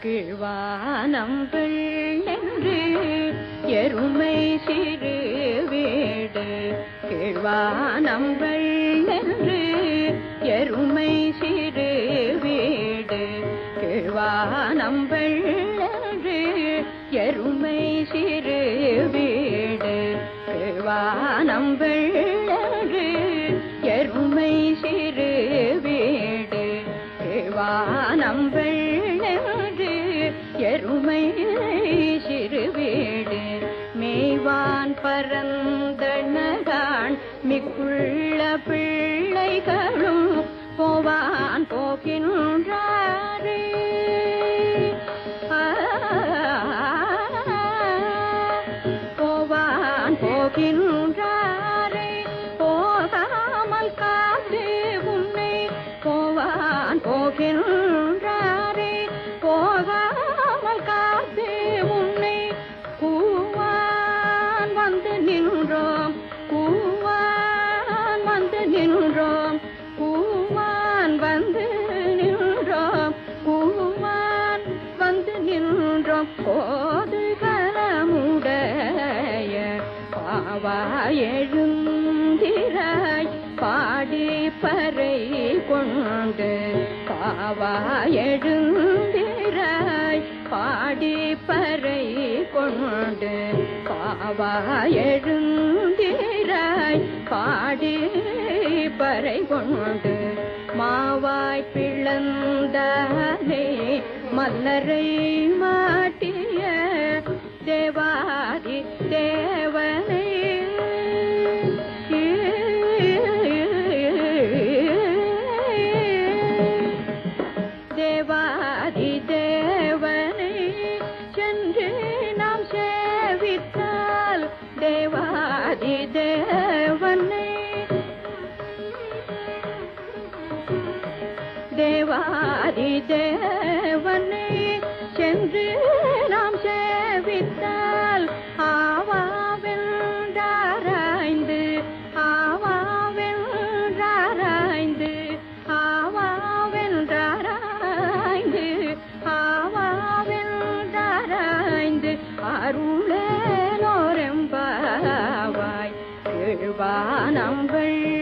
கீழ்வானம் வெள்ளென்று எருமை சிறு வீடு கீழ்வானம் வெள்ளென்று எருமை சிறு வீடு கீழ்வானம் வெள்ளென்று எருமை சிறு வீடு கீழ்வானம் வெள்ளென்று எருமை சிறு வீடு கீழ்வானம் வெள்ளென்று எருமை சிறு வீடு மேய்வான் பரந்தனகான் மிக்குள்ள பிள்ளைகளும் போவான் போகின்றாரே போவான் போகின்றாரே போகாமல் காத்து உன்னை போவான் போகின்றாரே போகாமல் காத்து உன்னை கூவான் வந்து நின்றோம் கூவான் வந்து நின்றோம் கூவான் வந்து நின்றோம் கூவான் வந்து நின்றோம் போது கலமுடைய பாவா எழுந்திராய் பாடி பறை கொண்டு பாவா எழுந்திராய் பாடி பறை கொண்டு பாவா எழுந்திராய் பாடி பறை கொண்டு மாவாய் பிளந்தானே மல்லரை மாட்டிய தேவாதி தேவனே தேவாதி தேவனை சென்று நாம் சேவித்தால் தேவாதி தேவனை தேவாதி தேவனை சென்று நாம் சேவித்தால் ஆவாவென்றாராய்ந்து ஆவாவென்றாராய்ந்து ஆவாவென்றாராய்ந்து ஆவாவென்றாராய்ந்து அருளேலோரெம்பாவாய் எழுவானம் வெள்ள